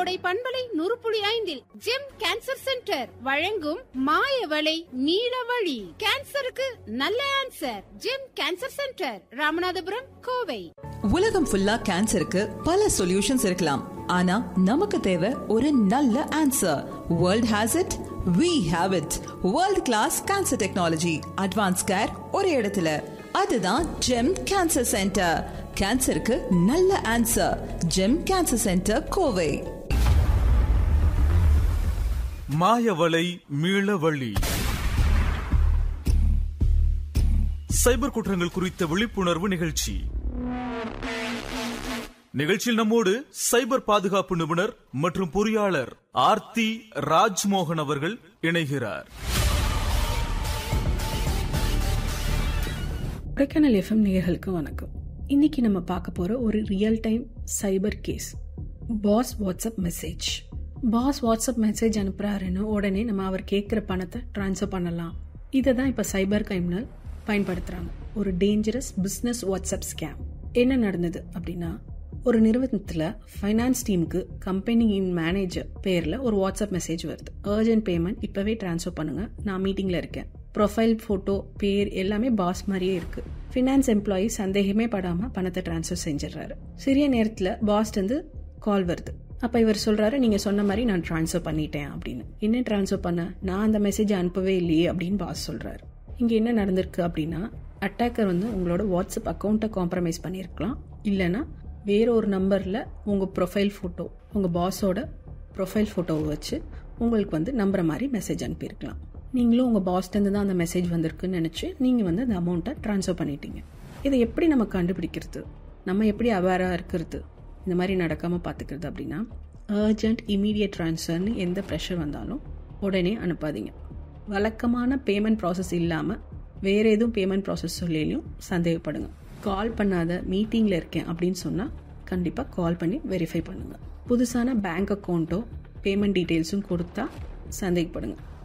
கோடை பண்பலை நூறு புள்ளி ஐந்தில் ஜெம் கேன்சர் சென்டர் வழங்கும் மாயவளை நீலவழி கேன்சருக்கு நல்ல answer Gem cancer centre Ramanathapuram Kovai உலகம் ஃபுல்லா கேன்சருக்கு பல சொல்யூஷன்ஸ் இருக்கலாம் ஆனா நமக்கு தேவை ஒரு நல்ல answer world has it we have it world class cancer technology advance care ஒரு இடத்துல அதுதான் ஜெம் கேன்சர் சென்டர் கேன்சருக்கு நல்ல answer Gem cancer centre Kovai மாயவலை மீளவழி சைபர் குற்றங்கள் குறித்த விழிப்புணர்வு நிகழ்ச்சி நிகழ்ச்சியில் நம்மோடு சைபர் பாதுகாப்பு நிபுணர் மற்றும் பொறியாளர் ஆர்த்தி ராஜ்மோகன் அவர்கள் இணைகிறார் கொடைக்கானல் எஃப்எம் நேயர்களுக்கு வணக்கம் இன்னைக்கு நம்ம பார்க்க போற ஒரு real time cyber case boss WhatsApp message boss WhatsApp message அனுப்புறாருன்னு உடனே நம்ம அவர் கேட்குற பணத்தை ட்ரான்ஸ்ஃபர் பண்ணலாம் இதை தான் இப்போ சைபர் கிரைம்னால் பயன்படுத்துறாங்க ஒரு டேஞ்சரஸ் பிஸ்னஸ் வாட்ஸ்அப் ஸ்கேம் என்ன நடந்தது அப்படின்னா ஒரு நிறுவனத்தில் ஃபைனான்ஸ் டீமுக்கு கம்பெனியின் மேனேஜர் பேரில் ஒரு வாட்ஸ்அப் மெசேஜ் வருது அர்ஜென்ட் பேமெண்ட் இப்போவே ட்ரான்ஸ்ஃபர் பண்ணுங்க நான் மீட்டிங்கில் இருக்கேன் ப்ரொஃபைல் ஃபோட்டோ பேர் எல்லாமே பாஸ் மாதிரியே இருக்கு ஃபினான்ஸ் எம்ப்ளாயி சந்தேகமே படாமல் பணத்தை ட்ரான்ஸ்ஃபர் செஞ்சிடறாரு சிறிய நேரத்தில் பாஸ்ட் கால் வருது அப்போ இவர் சொல்றாரு நீங்க சொன்ன மாதிரி நான் ட்ரான்ஸ்ஃபர் பண்ணிட்டேன் அப்படின்னு என்ன ட்ரான்ஸ்ஃபர் பண்ண நான் அந்த மெசேஜ் அனுப்பவே இல்லையே அப்படின்னு பாஸ் சொல்றாரு இங்க என்ன நடந்திருக்கு அப்படின்னா அட்டாக்கர் வந்து உங்களோட வாட்ஸ்அப் அக்கௌண்ட்டை காம்ப்ரமைஸ் பண்ணியிருக்கலாம் இல்லைன்னா வேற ஒரு நம்பர்ல உங்க ப்ரொஃபைல் ஃபோட்டோ உங்க பாஸோட ப்ரொஃபைல் ஃபோட்டோவை வச்சு உங்களுக்கு வந்து நம்புற மாதிரி மெசேஜ் அனுப்பியிருக்கலாம் நீங்களும் உங்கள் பாஸ்டேருந்து தான் அந்த மெசேஜ் வந்திருக்குன்னு நினச்சி நீங்கள் வந்து அந்த அமௌண்ட்டை ட்ரான்ஸ்ஃபர் பண்ணிட்டீங்க இதை எப்படி நம்ம கண்டுபிடிக்கிறது நம்ம எப்படி அவேராக இருக்கிறது இந்த மாதிரி நடக்காமல் பார்த்துக்கிறது அப்படின்னா அர்ஜென்ட் இமீடியட் ட்ரான்ஸ்ஃபர்னு எந்த ப்ரெஷர் வந்தாலும் உடனே அனுப்பாதீங்க வழக்கமான பேமெண்ட் ப்ராசஸ் இல்லாமல் வேற எதுவும் பேமெண்ட் ப்ராசஸ் சொல்லியும் சந்தேகப்படுங்க கால் பண்ணாத மீட்டிங்கில் இருக்கேன் அப்படின்னு சொன்னால் கண்டிப்பாக கால் பண்ணி வெரிஃபை பண்ணுங்கள் புதுசான பேங்க் அக்கௌண்ட்டோ பேமெண்ட் டீட்டெயில்ஸும் கொடுத்தா சந்தேகப்படுங்க